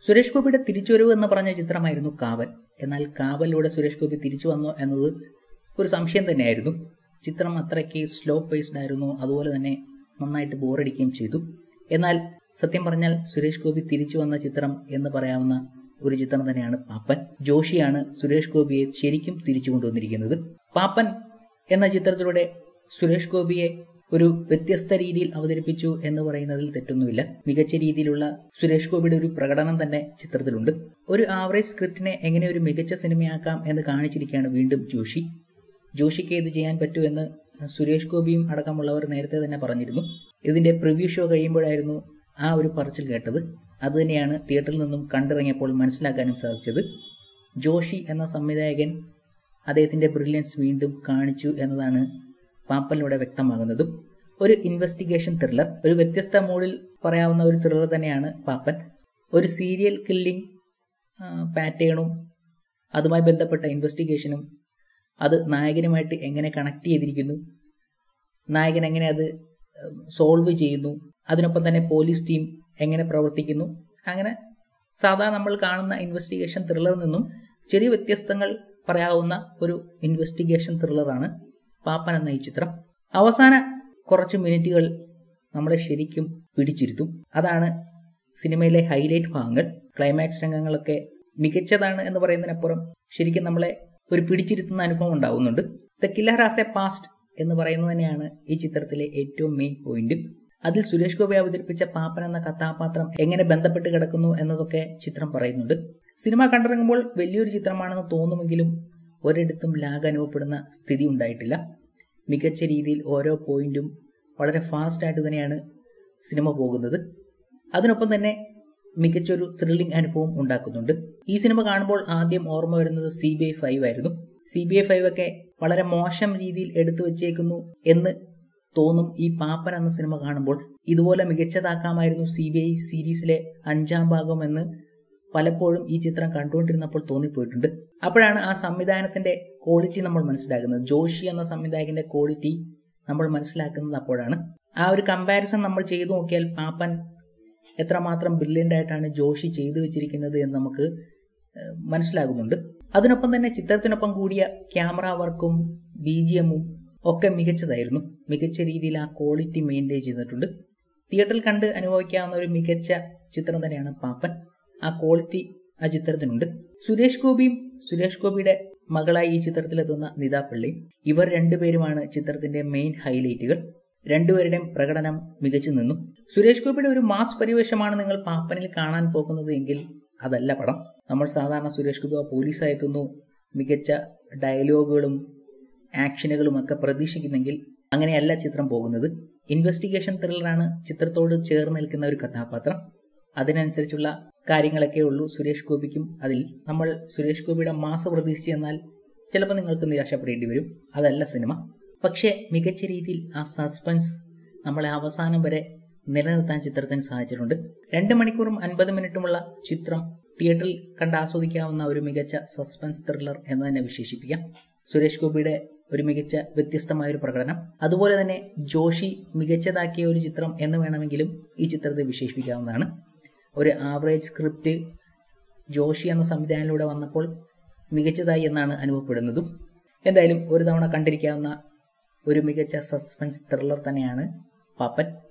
സുരേഷ് ഗോപിയുടെ തിരിച്ചുവരവ് എന്ന് പറഞ്ഞ ചിത്രമായിരുന്നു കാവൽ എന്നാൽ കാവലിലൂടെ സുരേഷ് ഗോപി തിരിച്ചു വന്നോ എന്നത് ഒരു സംശയം തന്നെയായിരുന്നു ചിത്രം അത്രയ്ക്ക് സ്ലോ പേസ്ഡ് ആയിരുന്നു അതുപോലെ തന്നെ നന്നായിട്ട് ബോറടിക്കുകയും ചെയ്തു എന്നാൽ സത്യം പറഞ്ഞാൽ സുരേഷ് ഗോപി തിരിച്ചു വന്ന ചിത്രം എന്ന് പറയാവുന്ന ഒരു ചിത്രം തന്നെയാണ് പാപ്പൻ ജോഷിയാണ് സുരേഷ് ഗോപിയെ ശരിക്കും തിരിച്ചു കൊണ്ടുവന്നിരിക്കുന്നത് പാപ്പൻ എന്ന ചിത്രത്തിലൂടെ സുരേഷ് ഗോപിയെ ഒരു വ്യത്യസ്ത രീതിയിൽ അവതരിപ്പിച്ചു എന്ന് പറയുന്നതിൽ തെറ്റൊന്നുമില്ല മികച്ച രീതിയിലുള്ള സുരേഷ് ഗോപിയുടെ ഒരു പ്രകടനം തന്നെ ചിത്രത്തിലുണ്ട് ഒരു ആവറേജ് സ്ക്രിപ്റ്റിനെ എങ്ങനെ ഒരു മികച്ച സിനിമയാക്കാം എന്ന് കാണിച്ചിരിക്കുകയാണ് വീണ്ടും ജോഷി ജോഷിക്ക് ഇത് ചെയ്യാൻ പറ്റൂ എന്ന് സുരേഷ് ഗോപിയും അടക്കമുള്ളവർ നേരത്തെ തന്നെ പറഞ്ഞിരുന്നു ഇതിന്റെ പ്രിവ്യൂ ഷോ കഴിയുമ്പോഴായിരുന്നു ആ ഒരു പറച്ചിൽ കേട്ടത് അതുതന്നെയാണ് തിയേറ്ററിൽ നിന്നും കണ്ടിറങ്ങിയപ്പോൾ മനസ്സിലാക്കാനും സാധിച്ചത് ജോഷി എന്ന സംവിധായകൻ അദ്ദേഹത്തിന്റെ ബ്രില്യൻസ് വീണ്ടും കാണിച്ചു എന്നതാണ് പാപ്പലിലൂടെ വ്യക്തമാകുന്നതും ഒരു ഇൻവെസ്റ്റിഗേഷൻ ത്രില്ലർ ഒരു വ്യത്യസ്ത മൂഡിൽ പറയാവുന്ന ഒരു ത്രില്ലർ തന്നെയാണ് പാപ്പൻ ഒരു സീരിയൽ കില്ലിംഗ് പാറ്റേണും അതുമായി ബന്ധപ്പെട്ട ഇൻവെസ്റ്റിഗേഷനും അത് നായകനുമായിട്ട് എങ്ങനെ കണക്ട് ചെയ്തിരിക്കുന്നു നായകൻ എങ്ങനെ അത് സോൾവ് ചെയ്യുന്നു അതിനൊപ്പം തന്നെ പോലീസ് ടീം എങ്ങനെ പ്രവർത്തിക്കുന്നു അങ്ങനെ സാധാരണ നമ്മൾ കാണുന്ന ഇൻവെസ്റ്റിഗേഷൻ ത്രില്ലറിൽ നിന്നും ചെറിയ വ്യത്യസ്തങ്ങൾ പറയാവുന്ന ഒരു ഇൻവെസ്റ്റിഗേഷൻ ത്രില്ലറാണ് പാപ്പൻ എന്ന ഈ ചിത്രം അവസാന കുറച്ച് മിനിറ്റുകൾ നമ്മളെ ശരിക്കും പിടിച്ചിരുത്തും അതാണ് സിനിമയിലെ ഹൈലൈറ്റ് ഭാഗങ്ങൾ ക്ലൈമാക്സ് രംഗങ്ങളൊക്കെ മികച്ചതാണ് എന്ന് പറയുന്നതിനപ്പുറം ശരിക്കും നമ്മളെ ഒരു പിടിച്ചിരുത്തുന്ന അനുഭവം ഉണ്ടാവുന്നുണ്ട് the killer as a past എന്ന് പറയുന്നത് തന്നെയാണ് ഈ ചിത്രത്തിലെ ഏറ്റവും മെയിൻ പോയിന്റ് അതിൽ സുരേഷ് ഗോപി അവതരിപ്പിച്ച പാപ്പൻ എന്ന കഥാപാത്രം എങ്ങനെ ബന്ധപ്പെട്ട് കിടക്കുന്നു എന്നതൊക്കെ ചിത്രം പറയുന്നുണ്ട് സിനിമ കണ്ടിറങ്ങുമ്പോൾ വലിയൊരു ചിത്രമാണെന്ന് തോന്നുമെങ്കിലും ഒരിടത്തും ലാഗ് അനുഭവപ്പെടുന്ന സ്ഥിതി ഉണ്ടായിട്ടില്ല മികച്ച രീതിയിൽ ഓരോ പോയിന്റും വളരെ ഫാസ്റ്റ് ആയിട്ട് തന്നെയാണ് സിനിമ പോകുന്നത് അതിനൊപ്പം തന്നെ മികച്ചൊരു ത്രില്ലിംഗ് അനുഭവം ഉണ്ടാക്കുന്നുണ്ട് ഈ സിനിമ കാണുമ്പോൾ ആദ്യം ഓർമ്മ വരുന്നത് സി ബി ഐ ഫൈവ് ആയിരുന്നു സി ബി ഐ ഫൈവ് ഒക്കെ വളരെ മോശം രീതിയിൽ എടുത്തു വെച്ചേക്കുന്നു എന്ന് തോന്നും ഈ പാപ്പൻ എന്ന സിനിമ കാണുമ്പോൾ ഇതുപോലെ മികച്ചതാക്കാമായിരുന്നു സി ബി ഐ സീരീസിലെ അഞ്ചാം ഭാഗം എന്ന് പലപ്പോഴും ഈ ചിത്രം കണ്ടുകൊണ്ടിരുന്നപ്പോൾ തോന്നിപ്പോയിട്ടുണ്ട് അപ്പോഴാണ് ആ സംവിധാനത്തിന്റെ ക്വാളിറ്റി നമ്മൾ മനസ്സിലാക്കുന്നത് ജോഷി എന്ന സംവിധായകന്റെ ക്വാളിറ്റി നമ്മൾ മനസ്സിലാക്കുന്നത് അപ്പോഴാണ് ആ ഒരു കമ്പാരിസൺ നമ്മൾ ചെയ്തു നോക്കിയാൽ പാപ്പൻ എത്രമാത്രം ബ്രില്യൻ്റ് ആയിട്ടാണ് ജോഷി ചെയ്തു വെച്ചിരിക്കുന്നത് എന്ന് നമുക്ക് മനസ്സിലാകുന്നുണ്ട് അതിനൊപ്പം തന്നെ ചിത്രത്തിനൊപ്പം കൂടിയ ക്യാമറ വർക്കും ബി ജി എമ്മും ഒക്കെ മികച്ചതായിരുന്നു മികച്ച രീതിയിൽ ആ ക്വാളിറ്റി മെയിൻറ്റെയിൻ ചെയ്തിട്ടുണ്ട് തിയേറ്ററിൽ കണ്ട് അനുഭവിക്കാവുന്ന ഒരു മികച്ച ചിത്രം തന്നെയാണ് പാപ്പൻ ആ ക്വാളിറ്റി ആ ചിത്രത്തിനുണ്ട് സുരേഷ് ഗോപിയും സുരേഷ് ഗോപിയുടെ മകളായി ഈ ചിത്രത്തിലെത്തുന്ന നിതാ പിള്ളയും ഇവർ രണ്ടുപേരുമാണ് ചിത്രത്തിന്റെ മെയിൻ ഹൈലൈറ്റുകൾ രണ്ടുപേരുടെയും പ്രകടനം മികച്ചു നിന്നു സുരേഷ് ഗോപിയുടെ ഒരു മാസ് പരിവേഷമാണ് നിങ്ങൾ പാപ്പനിൽ കാണാൻ പോകുന്നത് എങ്കിൽ അതല്ല പടം നമ്മൾ സാധാരണ സുരേഷ് ഗോപി പോലീസായി എത്തുന്നു മികച്ച ഡയലോഗുകളും ആക്ഷനുകളും ഒക്കെ പ്രതീക്ഷിക്കുന്നെങ്കിൽ അങ്ങനെയല്ല ചിത്രം പോകുന്നത് ഇൻവെസ്റ്റിഗേഷൻ ത്രില്ലറാണ് ചിത്രത്തോട് ചേർന്ന് നിൽക്കുന്ന ഒരു കഥാപാത്രം അതിനനുസരിച്ചുള്ള കാര്യങ്ങളൊക്കെ ഉള്ളൂ സുരേഷ് ഗോപിക്കും അതിൽ നമ്മൾ സുരേഷ് ഗോപിയുടെ മാസ പ്രതീക്ഷിച്ച് എന്നാൽ ചിലപ്പോൾ നിങ്ങൾക്ക് നിരാശപ്പെടേണ്ടി വരും അതല്ല സിനിമ പക്ഷേ മികച്ച രീതിയിൽ ആ സസ്പെൻസ് നമ്മളെ അവസാനം വരെ നിലനിർത്താൻ ചിത്രത്തിന് സാധിച്ചിട്ടുണ്ട് രണ്ട് മണിക്കൂറും അൻപത് മിനിറ്റുമുള്ള ചിത്രം തിയേറ്ററിൽ കണ്ട് ആസ്വദിക്കാവുന്ന ഒരു മികച്ച സസ്പെൻസ് ത്രില്ലർ എന്ന് തന്നെ വിശേഷിപ്പിക്കാം സുരേഷ് ഗോപിയുടെ ഒരു മികച്ച വ്യത്യസ്തമായ ഒരു പ്രകടനം അതുപോലെ തന്നെ ജോഷി മികച്ചതാക്കിയ ഒരു ചിത്രം എന്ന് വേണമെങ്കിലും ഈ ചിത്രത്തെ വിശേഷിപ്പിക്കാവുന്നതാണ് ഒരു ആവറേജ് സ്ക്രിപ്റ്റ് ജോഷി എന്ന സംവിധാനത്തിലൂടെ വന്നപ്പോൾ മികച്ചതായി എന്നാണ് അനുഭവപ്പെടുന്നതും എന്തായാലും ഒരു തവണ കണ്ടിരിക്കാവുന്ന ഒരു മികച്ച സസ്പെൻസ് ത്രില്ലർ തന്നെയാണ് പാപ്പൻ